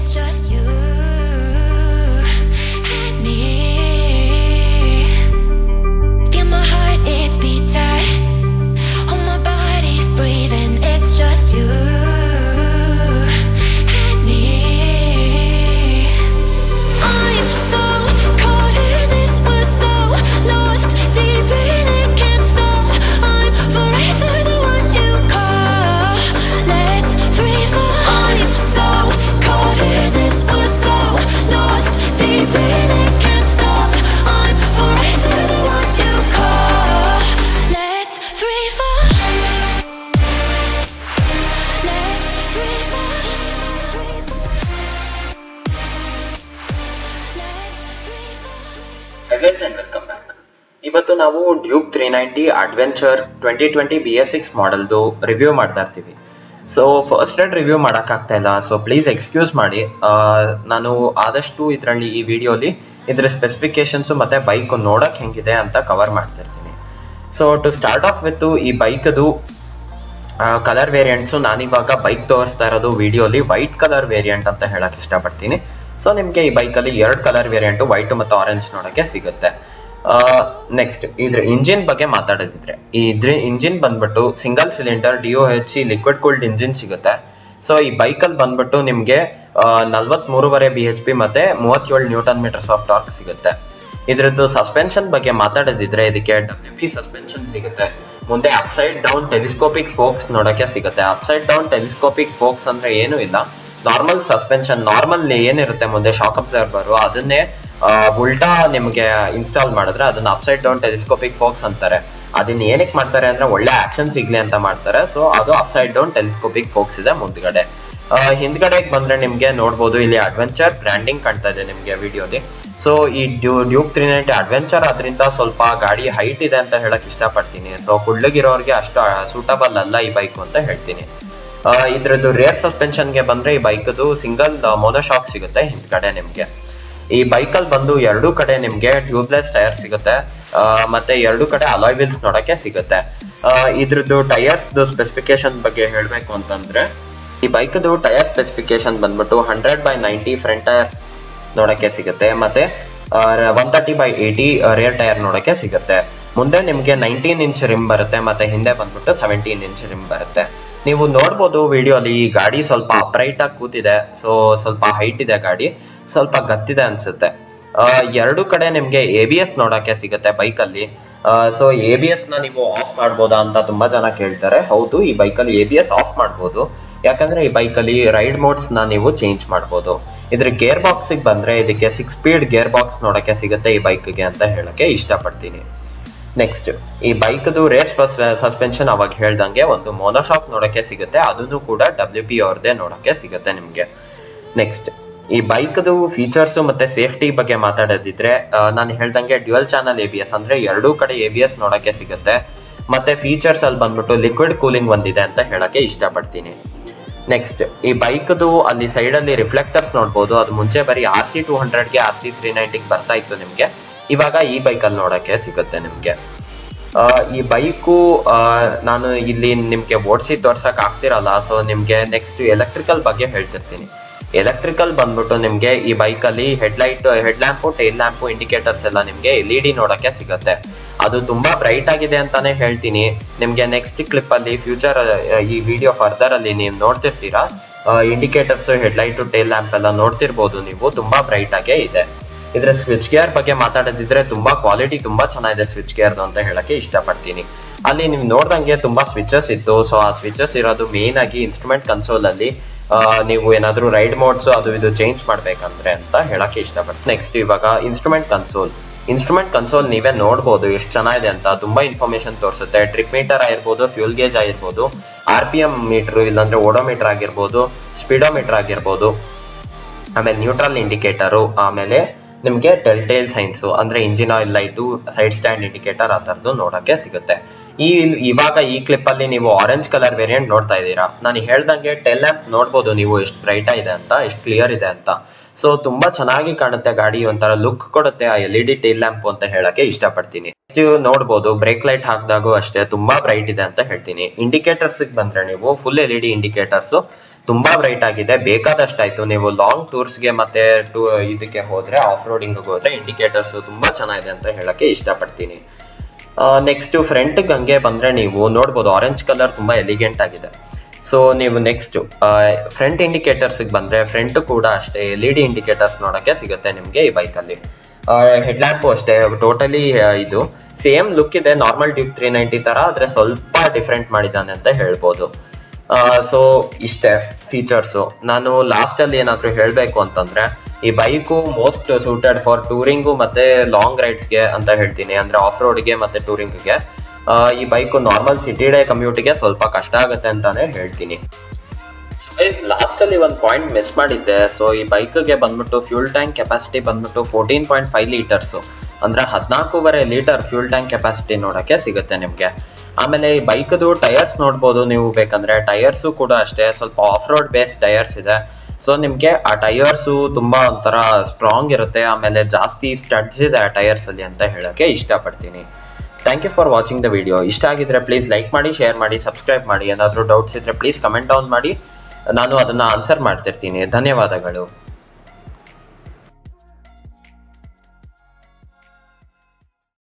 it's just you and me. Feel my heart, it's beat tight. Oh, my body's breathing, it's just you and me. I'm so caught in this, we're so lost deep in it, can't stop. I'm forever the one you call. Let's free fall. I'm so caught in this, we're so lost deep in it, can't stop. I'm forever the one you call. Let's free fall. Let's free fall. Let's free fall. ಅಗೇನ್ಸ್ and welcome back ಇವತ್ತು ನಾವು Duke three ninety adventure twenty twenty B S six ಮಾಡೆಲ್ದು review ಮಾಡ್ತಾ ಇರ್ತೀವಿ so first rate review ಮಾಡೋಕ್ಕಾಗ್ತಾ ಇಲ್ಲ so please excuse ಮಾಡಿ ಆ, ನಾನು ಆದಷ್ಟು ಇದರಲ್ಲಿ ಈ ವಿಡಿಯೋಲಿ ಇದ್ರ ಸ್ಪೆಸಿಫಿಕೇಶನ್ಸು ಮತ್ತು ಬೈಕ್ ನೋಡೋಕೆ ಹೆಂಗಿದೆ ಅಂತ ಕವರ್ ಮಾಡ್ತಾ ಇರ್ತೀನಿ so to start off with ಈ ಬೈಕದು ಕಲರ್ ವೇರಿಯಂಟ್ಸು ನಾನಿವಾಗ ಬೈಕ್ ತೋರಿಸ್ತಾ ಇರೋದು ವಿಡಿಯೋಲಿ ವೈಟ್ ಕಲರ್ ವೇರಿಯಂಟ್ ಅಂತ ಹೇಳಕ್ ಇಷ್ಟಪಡ್ತೀನಿ ಸೊ ನಿಮಗೆ ಈ ಬೈಕಲ್ಲಿ ಎರಡು ಕಲರ್ ವೇರಿಯಂಟ್ ವೈಟ್ ಮತ್ತು ಆರೆಂಜ್ ನೋಡೋಕ್ಕೆ ಸಿಗುತ್ತೆ ನೆಕ್ಸ್ಟ್ ಇದ್ರ ಇಂಜಿನ್ ಬಗ್ಗೆ ಮಾತಾಡೋದಿದ್ರೆ ಇದ್ರ ಇಂಜಿನ್ ಬಂದ್ಬಿಟ್ಟು single cylinder D O H C liquid cooled engine ಸಿಗುತ್ತೆ ಸೊ ಈ ಬೈಕಲ್ಲಿ ಬಂದ್ಬಿಟ್ಟು ನಿಮಗೆ ನಲ್ವತ್ ಮೂರುವರೆ ಬಿ ಎಚ್ ಪಿ ಮತ್ತೆ ಮೂವತ್ತೇಳು ನ್ಯೂಟನ್ ಮೀಟರ್ಸ್ ಆಫ್ ಟಾರ್ಕ್ ಸಿಗುತ್ತೆ ಇದ್ರದ್ದು ಸಸ್ಪೆನ್ಷನ್ ಬಗ್ಗೆ ಮಾತಾಡೋದಿದ್ರೆ ಇದಕ್ಕೆ ಡಬ್ಲ್ಯೂ ಪಿ ಸಸ್ಪೆನ್ಷನ್ ಸಿಗುತ್ತೆ ಮುಂದೆ ಅಪ್ಸೈಡ್ ಡೌನ್ ಟೆಲಿಸ್ಕೋಪಿಕ್ ಫೋಕ್ಸ್ ನೋಡಕ್ಕೆ ಸಿಗುತ್ತೆ ಅಪ್ಸೈಡ್ ಡೌನ್ ಟೆಲಿಸ್ಕೋಪಿಕ್ ಫೋಕ್ಸ್ ಅಂದ್ರೆ ಏನು ಇಲ್ಲ ನಾರ್ಮಲ್ ಸಸ್ಪೆನ್ಷನ್ ನಾರ್ಮಲ್ ಏನಿರುತ್ತೆ ಮುಂದೆ ಶಾಕ್ ಅಬ್ಸರ್ವರ್ ಅದನ್ನೇ ಆ, ಉಲ್ಟಾ ನಿಮಗೆ ಇನ್ಸ್ಟಾಲ್ ಮಾಡಿದ್ರೆ ಅದನ್ನ ಅಪ್ಸೈಡ್ ಡೌನ್ ಟೆಲಿಸ್ಕೋಪಿಕ್ ಫೋಕ್ಸ್ ಅಂತಾರೆ ಅದನ್ನ ಏನಕ್ಕೆ ಮಾಡ್ತಾರೆ ಅಂದ್ರೆ ಒಳ್ಳೆ ಆಕ್ಷನ್ ಸಿಗ್ಲಿ ಅಂತ ಮಾಡ್ತಾರೆ ಸೊ ಅದು ಅಪ್ಸೈಡ್ ಡೌನ್ ಟೆಲಿಸ್ಕೋಪಿಕ್ ಫೋಕ್ಸ್ ಇದೆ ಮುಂದ್ಗಡೆ ಆ, ಹಿಂದ್ಗಡೆಗೆ ಬಂದ್ರೆ ನಿಮ್ಗೆ ನೋಡ್ಬೋದು ಇಲ್ಲಿ ಅಡ್ವೆಂಚರ್ ಬ್ರ್ಯಾಂಡಿಂಗ್ ಕಾಣ್ತಾ ಇದೆ ನಿಮ್ಗೆ ವಿಡಿಯೋಲಿ ಸೊ ಈ du Duke three ninety adventure ಅದರಿಂದ ಸ್ವಲ್ಪ ಗಾಡಿ ಹೈಟ್ ಇದೆ ಅಂತ ಹೇಳಕ್ ಇಷ್ಟಪಡ್ತೀನಿ ಸೊ ಕುಳ್ಳಗಿರೋರಿಗೆ ಅಷ್ಟು ಸೂಟಬಲ್ ಅಲ್ಲ ಈ ಬೈಕ್ ಅಂತ ಹೇಳ್ತೀನಿ ಆ, ಇದ್ರದ್ದು ರೇರ್ ಸಸ್ಪೆನ್ಷನ್ಗೆ ಬಂದ್ರೆ ಈ ಬೈಕದು ಸಿಂಗಲ್ ಮೋನೋಶಾಕ್ ಸಿಗುತ್ತೆ ಹಿಂದ್ಗಡೆ ನಿಮ್ಗೆ ಈ ಬೈಕಲ್ಲಿ ಬಂದು ಎರಡೂ ಕಡೆ ನಿಮ್ಗೆ ಟ್ಯೂಬ್ಲೆಸ್ ಟೈರ್ ಸಿಗುತ್ತೆ ಆ, ಮತ್ತೆ ಎರಡೂ ಕಡೆ ಅಲಾಯ್ ವೀಲ್ಸ್ ನೋಡಕ್ಕೆ ಸಿಗುತ್ತೆ ಆ, ಇದ್ರದ್ದು ಟೈರ್ಸ್ ಸ್ಪೆಸಿಫಿಕೇಶನ್ ಬಗ್ಗೆ ಹೇಳ್ಬೇಕು ಅಂತಂದ್ರೆ ಈ ಬೈಕದು ಟೈರ್ ಸ್ಪೆಸಿಫಿಕೇಶನ್ ಬಂದ್ಬಿಟ್ಟು hundred by ninety front tyre ನೋಡಕ್ಕೆ ಸಿಗುತ್ತೆ ಮತ್ತೆ one thirty by eighty rear tyre ನೋಡಕ್ಕೆ ಸಿಗುತ್ತೆ ಮುಂದೆ ನಿಮ್ಗೆ ನೈನ್ಟೀನ್ ಇಂಚ್ ರಿಮ್ ಬರುತ್ತೆ ಮತ್ತೆ ಹಿಂದೆ ಬಂದ್ಬಿಟ್ಟು ಸೆವೆಂಟೀನ್ ಇಂಚ್ ರಿಮ್ ಬರುತ್ತೆ ನೀವು ನೋಡ್ಬೋದು ವಿಡಿಯೋಲಿ ಈ ಗಾಡಿ ಸ್ವಲ್ಪ ಅಪ್ರೈಟ್ ಆಗಿ ಕೂತಿದೆ ಸೊ ಸ್ವಲ್ಪ ಹೈಟ್ ಇದೆ ಗಾಡಿ ಸ್ವಲ್ಪ ಗತ್ತಿದೆ ಅನ್ಸುತ್ತೆ ಆ, ಎರಡು ಕಡೆ ನಿಮ್ಗೆ ಎ ಬಿ ಎಸ್ ನೋಡಕ್ಕೆ ಸಿಗುತ್ತೆ ಬೈಕಲ್ಲಿ ಸೊ ಎ ಬಿ ಎಸ್ ನ ನೀವು ಆಫ್ ಮಾಡ್ಬೋದಾ ಅಂತ ತುಂಬಾ ಜನ ಕೇಳ್ತಾರೆ ಹೌದು ಈ ಬೈಕಲ್ಲಿ ಎ ಬಿ ಎಸ್ ಆಫ್ ಮಾಡ್ಬೋದು ಯಾಕಂದ್ರೆ ಈ ಬೈಕಲ್ಲಿ ರೈಡ್ ಮೋಡ್ಸ್ ನ ನೀವು ಚೇಂಜ್ ಮಾಡ್ಬೋದು ಇದ್ರ ಗೇರ್ ಬಾಕ್ಸ್ ಬಂದ್ರೆ ಇದಕ್ಕೆ ಸಿಕ್ಸ್ ಸ್ಪೀಡ್ ಗೇರ್ ಬಾಕ್ಸ್ ನೋಡಕ್ಕೆ ಸಿಗುತ್ತೆ ಈ ಬೈಕ್ಗೆ ಅಂತ ಹೇಳಕ್ಕೆ ಇಷ್ಟಪಡ್ತೀನಿ ನೆಕ್ಸ್ಟ್ ಈ ಬೈಕ್ದು ರೇರ್ ಸಸ್ಪೆನ್ಷನ್ ಅವಾಗ ಹೇಳ್ದಂಗೆ ಒಂದು ಮೋನೋಶಾಕ್ ನೋಡಕ್ಕೆ ಸಿಗುತ್ತೆ ಅದನ್ನು ಕೂಡ ಡಬ್ಲ್ಯೂ ಪಿ ಅವ್ರದ್ದೇ ನೋಡಕ್ಕೆ ಸಿಗುತ್ತೆ ನಿಮ್ಗೆ ನೆಕ್ಸ್ಟ್ ಈ ಬೈಕ್ದು ಫೀಚರ್ಸ್ ಮತ್ತೆ ಸೇಫ್ಟಿ ಬಗ್ಗೆ ಮಾತಾಡೋದಿದ್ರೆ ನಾನು ಹೇಳ್ದಂಗೆ dual channel A B S ಅಂದ್ರೆ ಎರಡೂ ಕಡೆ ಎ ಬಿ ಎಸ್ ನೋಡಕ್ಕೆ ಸಿಗುತ್ತೆ ಮತ್ತೆ ಫೀಚರ್ಸ್ ಅಲ್ಲಿ ಬಂದ್ಬಿಟ್ಟು ಲಿಕ್ವಿಡ್ ಕೂಲಿಂಗ್ ಒಂದಿದೆ ಅಂತ ಹೇಳಕ್ಕೆ ಇಷ್ಟಪಡ್ತೀನಿ ನೆಕ್ಸ್ಟ್ ಈ ಬೈಕ್ದು ಅಲ್ಲಿ ಸೈಡ್ ಅಲ್ಲಿ ರಿಫ್ಲೆಕ್ಟರ್ಸ್ ನೋಡ್ಬೋದು ಅದು ಮುಂಚೆ ಬರೀ ಆರ್ ಸಿ ಟೂ ಹಂಡ್ರೆಡ್ಗೆ ಆರ್ ಸಿ ತ್ರೀ ನೈಂಟಿಗೆ ಬರ್ತಾ ಇತ್ತು ನಿಮ್ಗೆ ಇವಾಗ ಈ ಬೈಕಲ್ಲಿ ನೋಡಕ್ಕೆ ಸಿಗುತ್ತೆ ನಿಮ್ಗೆ ಆ, ಈ ಬೈಕು ನಾನು ಇಲ್ಲಿ ನಿಮ್ಗೆ ಓಡಿಸಿ ತೋರ್ಸಕ್ ಆಗ್ತಿರಲ್ಲ ಸೊ ನಿಮ್ಗೆ ನೆಕ್ಸ್ಟ್ ಎಲೆಕ್ಟ್ರಿಕಲ್ ಬಗ್ಗೆ ಹೇಳ್ತಿರ್ತೀನಿ ಎಲೆಕ್ಟ್ರಿಕಲ್ ಬಂದ್ಬಿಟ್ಟು ನಿಮ್ಗೆ ಈ ಬೈಕಲ್ಲಿ headlight head lamp tail lamp indicators ಎಲ್ಲ ನಿಮ್ಗೆ ಎಲ್ ಇ ಡಿ ನೋಡಕ್ಕೆ ಸಿಗುತ್ತೆ ಅದು ತುಂಬಾ ಬ್ರೈಟ್ ಆಗಿದೆ ಅಂತಾನೆ ಹೇಳ್ತೀನಿ ನಿಮ್ಗೆ ನೆಕ್ಸ್ಟ್ ಕ್ಲಿಪ್ ಅಲ್ಲಿ ಫ್ಯೂಚರ್ ಈ ವಿಡಿಯೋ ಫರ್ದರ್ ಅಲ್ಲಿ ನೀವು ನೋಡ್ತಿರ್ತೀರಾ ಇಂಡಿಕೇಟರ್ಸ್ ಹೆಡ್ಲೈಟ್ ಟೈಲ್ ಲ್ಯಾಂಪ್ ಎಲ್ಲ ನೋಡ್ತಿರ್ಬೋದು ನೀವು ತುಂಬಾ ಬ್ರೈಟ್ ಆಗೇ ಇದೆ ಇದ್ರ ಸ್ವಿಚ್ ಗೇರ್ ಬಗ್ಗೆ ಮಾತಾಡೋದಿದ್ರೆ ತುಂಬಾ ಕ್ವಾಲಿಟಿ ತುಂಬಾ ಚೆನ್ನಾಗಿದೆ ಸ್ವಿಚ್ ಗೇರ್ದು ಅಂತ ಹೇಳಕ್ಕೆ ಇಷ್ಟಪಡ್ತೀನಿ ಅಲ್ಲಿ ನೀವು ನೋಡ್ದಂಗೆ ತುಂಬಾ ಸ್ವಿಚಸ್ ಇತ್ತು ಸೊ ಆ ಸ್ವಿಚಸ್ ಇರೋದು ಮೇನ್ ಆಗಿ ಇನ್ಸ್ಟ್ರೂಮೆಂಟ್ ಕನ್ಸೋಲ್ ಅಲ್ಲಿ ಆ, ನೀವು ಏನಾದ್ರೂ ರೈಡ್ ಮೋಡ್ಸ್ ಅದು ಇದು ಚೇಂಜ್ ಮಾಡ್ಬೇಕಂದ್ರೆ ಅಂತ ಹೇಳಕ್ಕೆ ಇಷ್ಟಪಡ್ತೀನಿ ನೆಕ್ಸ್ಟ್ ಇವಾಗ ಇನ್ಸ್ಟ್ರೂಮೆಂಟ್ ಕನ್ಸೋಲ್ ಇನ್ಸ್ಟ್ರೂಮೆಂಟ್ ಕನ್ಸೋಲ್ ನೀವೇ ನೋಡ್ಬೋದು ಎಷ್ಟು ಚೆನ್ನಾಗಿದೆ ಅಂತ ತುಂಬಾ ಇನ್ಫಾರ್ಮೇಶನ್ ತೋರಿಸುತ್ತೆ ಟ್ರಿಪ್ ಮೀಟರ್ ಆಗಿರ್ಬೋದು ಫ್ಯೂಲ್ ಗೇಜ್ ಆಗಿರ್ಬೋದು ಆರ್ ಪಿ ಎಂ ಮೀಟರ್ ಇಲ್ಲಾಂದ್ರೆ ಓಡೋಮೀಟರ್ ಆಗಿರ್ಬೋದು ಸ್ಪೀಡೋಮೀಟರ್ ಆಗಿರ್ಬೋದು ಆಮೇಲೆ ನ್ಯೂಟ್ರಲ್ ಇಂಡಿಕೇಟರು ಆಮೇಲೆ ನಿಮಗೆ ಟೆಲ್ಟೇಲ್ ಸೈನ್ಸ್ ಅಂದ್ರೆ engine oil light side stand indicator ಆ ಥರದ್ದು ನೋಡಕ್ಕೆ ಸಿಗುತ್ತೆ ಈ ಇವಾಗ ಈ ಕ್ಲಿಪ್ ಅಲ್ಲಿ ನೀವು ಆರೆಂಜ್ ಕಲರ್ ವೇರಿಯಂಟ್ ನೋಡ್ತಾ ಇದ್ದೀರಾ ನಾನು ಹೇಳ್ದಂಗೆ ಟೆಲ್ ಲ್ಯಾಂಪ್ ನೋಡ್ಬೋದು ನೀವು ಎಷ್ಟು ಬ್ರೈಟ್ ಇದೆ ಅಂತ ಎಷ್ಟು ಕ್ಲಿಯರ್ ಇದೆ ಅಂತ ಸೊ ತುಂಬಾ ಚೆನ್ನಾಗಿ ಕಾಣುತ್ತೆ ಗಾಡಿ ಒಂಥರ ಲುಕ್ ಕೊಡುತ್ತೆ ಆ L E D tail lamp ಅಂತ ಹೇಳಕ್ಕೆ ಇಷ್ಟಪಡ್ತೀನಿ ನೀವು ನೋಡ್ಬೋದು ಬ್ರೇಕ್ ಲೈಟ್ ಹಾಕಿದಾಗೂ ಅಷ್ಟೇ ತುಂಬಾ ಬ್ರೈಟ್ ಇದೆ ಅಂತ ಹೇಳ್ತೀನಿ ಇಂಡಿಕೇಟರ್ಸ್ ಬಂದ್ರೆ ನೀವು full L E D indicators ತುಂಬಾ ಬ್ರೈಟ್ ಆಗಿದೆ ಬೇಕಾದಷ್ಟಾಯ್ತು ನೀವು ಲಾಂಗ್ ಟೂರ್ಸ್ಗೆ ಮತ್ತೆ ಟೂ ಇದಕ್ಕೆ ಹೋದ್ರೆ ಆಫ್ ರೋಡಿಂಗ್ ಹೋದ್ರೆ ಇಂಡಿಕೇಟರ್ಸ್ ತುಂಬಾ ಚೆನ್ನಾಗಿದೆ ಅಂತ ಹೇಳಕ್ಕೆ ಇಷ್ಟಪಡ್ತೀನಿ ನೆಕ್ಸ್ಟ್ ಫ್ರಂಟ್ ಹಂಗೆ ಬಂದ್ರೆ ನೀವು ನೋಡ್ಬೋದು ಆರೆಂಜ್ ಕಲರ್ ತುಂಬಾ ಎಲಿಗೆಂಟ್ ಆಗಿದೆ ಸೊ ನೀವು ನೆಕ್ಸ್ಟ್ ಫ್ರಂಟ್ ಇಂಡಿಕೇಟರ್ಸ್ ಬಂದ್ರೆ ಫ್ರಂಟ್ ಕೂಡ ಅಷ್ಟೇ ಎಲ್ ಇ ಡಿ ಇಂಡಿಕೇಟರ್ಸ್ ನೋಡಕ್ಕೆ ಸಿಗುತ್ತೆ ನಿಮ್ಗೆ ಈ ಬೈಕಲ್ಲಿ ಹೆಡ್ ಲ್ಯಾಂಪು ಅಷ್ಟೇ ಟೋಟಲಿ ಇದು ಸೇಮ್ ಲುಕ್ ಇದೆ ನಾರ್ಮಲ್ ಡ್ಯೂಕ್ ತ್ರೀ ನೈಂಟಿ ತರ ಆದ್ರೆ ಸ್ವಲ್ಪ ಡಿಫ್ರೆಂಟ್ ಮಾಡಿದ್ದಾನೆ ಅಂತ ಹೇಳ್ಬೋದು ಸೊ ಇಷ್ಟೇ ಫೀಚರ್ಸು ನಾನು ಲಾಸ್ಟ್ ಅಲ್ಲಿ ಏನಾದ್ರು ಹೇಳಬೇಕು ಅಂತಂದ್ರೆ ಈ bike most suited for touring ಮತ್ತೆ ಲಾಂಗ್ ರೈಡ್ಸ್ಗೆ ಅಂತ ಹೇಳ್ತೀನಿ ಅಂದ್ರೆ ಆಫ್ ರೋಡ್ಗೆ ಮತ್ತೆ ಟೂರಿಂಗ್ಗೆ ಈ ಬೈಕು ನಾರ್ಮಲ್ ಸಿಟಿ ಡೇ ಕಮ್ಯೂಟಿಗೆ ಸ್ವಲ್ಪ ಕಷ್ಟ ಆಗುತ್ತೆ ಅಂತಾನೆ ಹೇಳ್ತೀನಿ ಲಾಸ್ಟ್ ಅಲ್ಲಿ ಒಂದು ಪಾಯಿಂಟ್ ಮಿಸ್ ಮಾಡಿದ್ದೆ ಸೊ ಈ ಬೈಕ್ಗೆ ಬಂದ್ಬಿಟ್ಟು ಫ್ಯೂಲ್ ಟ್ಯಾಂಕ್ ಕೆಪಾಸಿಟಿ ಬಂದ್ಬಿಟ್ಟು ಫೋರ್ಟೀನ್ ಪಾಯಿಂಟ್ ಫೈವ್ ಲೀಟರ್ಸ್ ಅಂದ್ರೆ ಹದಿನಾಲ್ಕೂವರೆ ಲೀಟರ್ ಫ್ಯೂಲ್ ಟ್ಯಾಂಕ್ ಕೆಪಾಸಿಟಿ ನೋಡಕ್ಕೆ ಸಿಗುತ್ತೆ ನಿಮ್ಗೆ ಆಮೇಲೆ ಈ ಬೈಕ್ದು ಟೈರ್ಸ್ ನೋಡ್ಬೋದು ನೀವು ಬೇಕಂದ್ರೆ ಟೈರ್ಸು ಕೂಡ ಅಷ್ಟೇ ಸ್ವಲ್ಪ ಆಫ್ ರೋಡ್ ಬೇಸ್ಡ್ ಟೈರ್ಸ್ ಇದೆ ಸೊ ನಿಮ್ಗೆ ಆ ಟೈರ್ಸು ತುಂಬಾ ಒಂಥರ ಸ್ಟ್ರಾಂಗ್ ಇರುತ್ತೆ ಆಮೇಲೆ ಜಾಸ್ತಿ ಸ್ಟಡ್ಸ್ ಇದೆ ಆ ಟೈರ್ಸ್ ಅಲ್ಲಿ ಅಂತ ಹೇಳಕ್ಕೆ ಇಷ್ಟಪಡ್ತೀನಿ thank you for watching the video ಇಷ್ಟ ಆಗಿದ್ರೆ ಪ್ಲೀಸ್ ಲೈಕ್ ಮಾಡಿ ಶೇರ್ ಮಾಡಿ ಸಬ್ಸ್ಕ್ರೈಬ್ ಮಾಡಿ ಏನಾದರೂ ಡೌಟ್ಸ್ ಇದ್ರೆ ಪ್ಲೀಸ್ ಕಮೆಂಟ್ ಡೌನ್ ಮಾಡಿ ನಾನು ಅದನ್ನ ಆನ್ಸರ್ ಮಾಡ್ತಿರ್ತೀನಿ ಧನ್ಯವಾದಗಳು